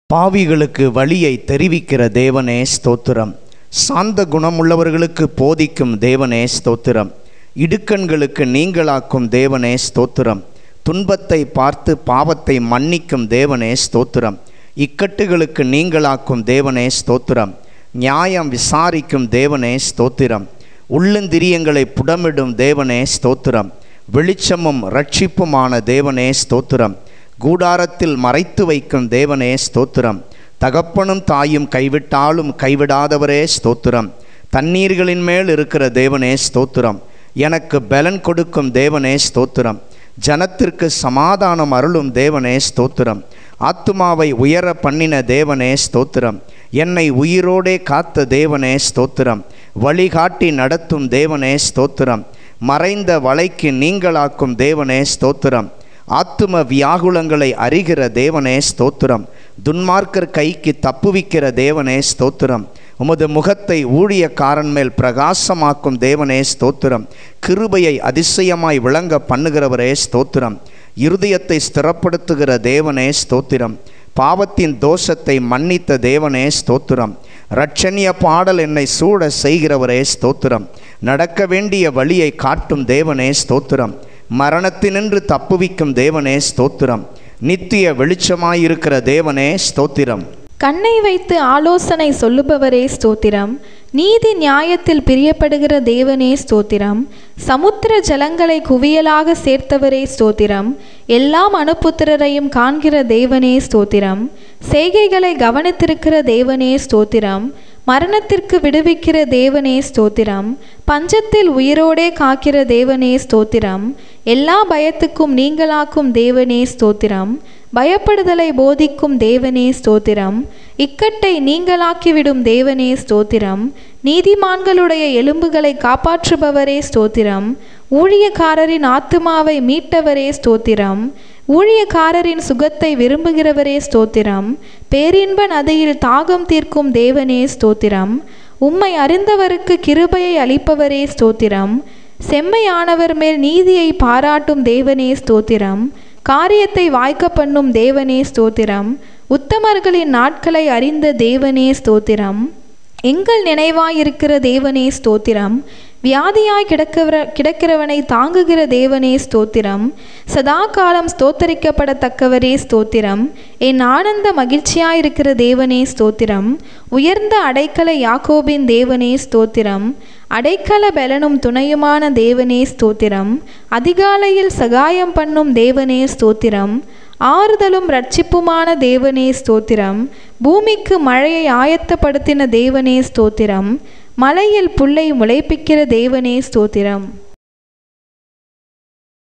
பாவிகளுக்கு வழியை தெரிவிக்கிற தேவனே ஸ்தோத்திரம் சாந்த குணமுள்ளவர்களுக்கு போதிக்கும் தேவனே ஸ்தோத்திரம் இடுக்கண்களுக்கு நீங்களாக்கும் தேவனே ஸ்தோத்திரம் துன்பத்தை பார்த்து பாவத்தை மன்னிக்கும் தேவனே ஸ்தோத்திரம் இக்கட்டுகளுக்கு நீங்களாக்கும் தேவனே ஸ்தோத்திரம் நியாயம் விசாரிக்கும் தேவனே ஸ்தோத்திரம் உள்ளந்திரியங்களை புடமிடும் தேவனே ஸ்தோத்திரம் வெளிச்சமும் ரட்சிப்புமான தேவனே ஸ்தோத்திரம் கூடாரத்தில் மறைத்து வைக்கும் தேவனே ஸ்தோத்திரம் தகப்பனும் தாயும் கைவிட்டாலும் கைவிடாதவரே ஸ்தோத்திரம் தண்ணீர்களின் மேல் இருக்கிற தேவனே ஸ்தோத்திரம் எனக்கு பலன் கொடுக்கும் தேவனே ஸ்தோத்திரம் ஜனத்திற்கு சமாதானம் அருளும் தேவனே ஸ்தோத்திரம் ஆத்துமாவை உயர பண்ணின தேவனே ஸ்தோத்திரம் என்னை உயிரோடே காத்த தேவனே ஸ்தோத்திரம் வழிகாட்டி நடத்தும் தேவனே ஸ்தோத்திரம் மறைந்த வலைக்கு நீங்களாக்கும் தேவனே ஸ்தோத்திரம் ஆத்தும வியாகுலங்களை அறிகிற தேவனே ஸ்தோத்திரம் துன்மார்க்கர் கைக்கு தப்புவிக்கிற தேவனே ஸ்தோத்திரம் உமது முகத்தை ஊழியக்காரன் மேல் பிரகாசமாக்கும் தேவனே ஸ்தோத்திரம் கிருபையை அதிசயமாய் விளங்க பண்ணுகிறவரே ஸ்தோத்திரம் இருதயத்தை ஸ்திரப்படுத்துகிற தேவனே ஸ்தோத்திரம் பாவத்தின் தோஷத்தை மன்னித்த தேவனே ஸ்தோத்திரம் ரட்சணிய பாடல் என்னை சூட செய்கிறவரே ஸ்தோத்திரம் நடக்க வேண்டிய வழியை காட்டும் தேவனே ஸ்தோத்திரம் மரணத்தினின்று தப்புவிக்கும் தேவனே ஸ்தோத்திரம் நித்திய வெளிச்சமாயிருக்கிற தேவனே ஸ்தோத்திரம் கண்ணை வைத்து ஆலோசனை சொல்லுபவரே ஸ்தோத்திரம் நீதி நியாயத்தில் பிரியப்படுகிற தேவனே ஸ்தோத்திரம் சமுத்திர ஜலங்களை குவியலாக சேர்த்தவரே ஸ்தோத்திரம் எல்லாம் அனுப்புத்திரரையும் காண்கிற தேவனே ஸ்தோத்திரம் செய்கைகளை கவனித்திருக்கிற தேவனே ஸ்தோத்திரம் மரணத்திற்கு விடுவிக்கிற தேவனே ஸ்தோத்திரம் பஞ்சத்தில் உயிரோடே காக்கிற தேவனே ஸ்தோத்திரம் எல்லா பயத்துக்கும் நீங்களாக்கும் தேவனே ஸ்தோத்திரம் பயப்படுதலை போதிக்கும் தேவனே ஸ்தோத்திரம் இக்கட்டை நீங்களாக்கிவிடும் தேவனே ஸ்தோத்திரம் நீதிமான்களுடைய எலும்புகளை காப்பாற்றுபவரே ஸ்தோத்திரம் ஊழியக்காரரின் ஆத்துமாவை மீட்டவரே ஸ்தோத்திரம் ஊழியக்காரரின் சுகத்தை விரும்புகிறவரே ஸ்தோத்திரம் பேரின்ப நதியில் தாகம் தீர்க்கும் தேவனே ஸ்தோத்திரம் உம்மை அறிந்தவருக்கு கிருபையை அளிப்பவரே ஸ்தோத்திரம் செம்மையானவர் மேல் நீதியை பாராட்டும் தேவனே ஸ்தோத்திரம் காரியத்தை வாய்க்க பண்ணும் தேவனே ஸ்தோத்திரம் உத்தமர்களின் நாட்களை அறிந்த தேவனே ஸ்தோத்திரம் எங்கள் நினைவாயிருக்கிற தேவனே ஸ்தோத்திரம் வியாதியாய் கிடக்கிற கிடக்கிறவனை தாங்குகிற தேவனே ஸ்தோத்திரம் சதா காலம் ஸ்தோத்தரிக்கப்படத்தக்கவரே ஸ்தோத்திரம் என் ஆனந்த மகிழ்ச்சியாயிருக்கிற தேவனே ஸ்தோத்திரம் உயர்ந்த அடைக்கல யாக்கோபின் தேவனே ஸ்தோத்திரம் அடைக்கல பலனும் துணையுமான தேவனே ஸ்தோத்திரம் அதிகாலையில் சகாயம் பண்ணும் தேவனே ஸ்தோத்திரம் ஆறுதலும் ரட்சிப்புமான தேவனே ஸ்தோத்திரம் பூமிக்கு மழையை ஆயத்தப்படுத்தின தேவனே ஸ்தோத்திரம் மலையில் புல்லை முளைப்பிக்கிற தேவனே ஸ்தோத்திரம்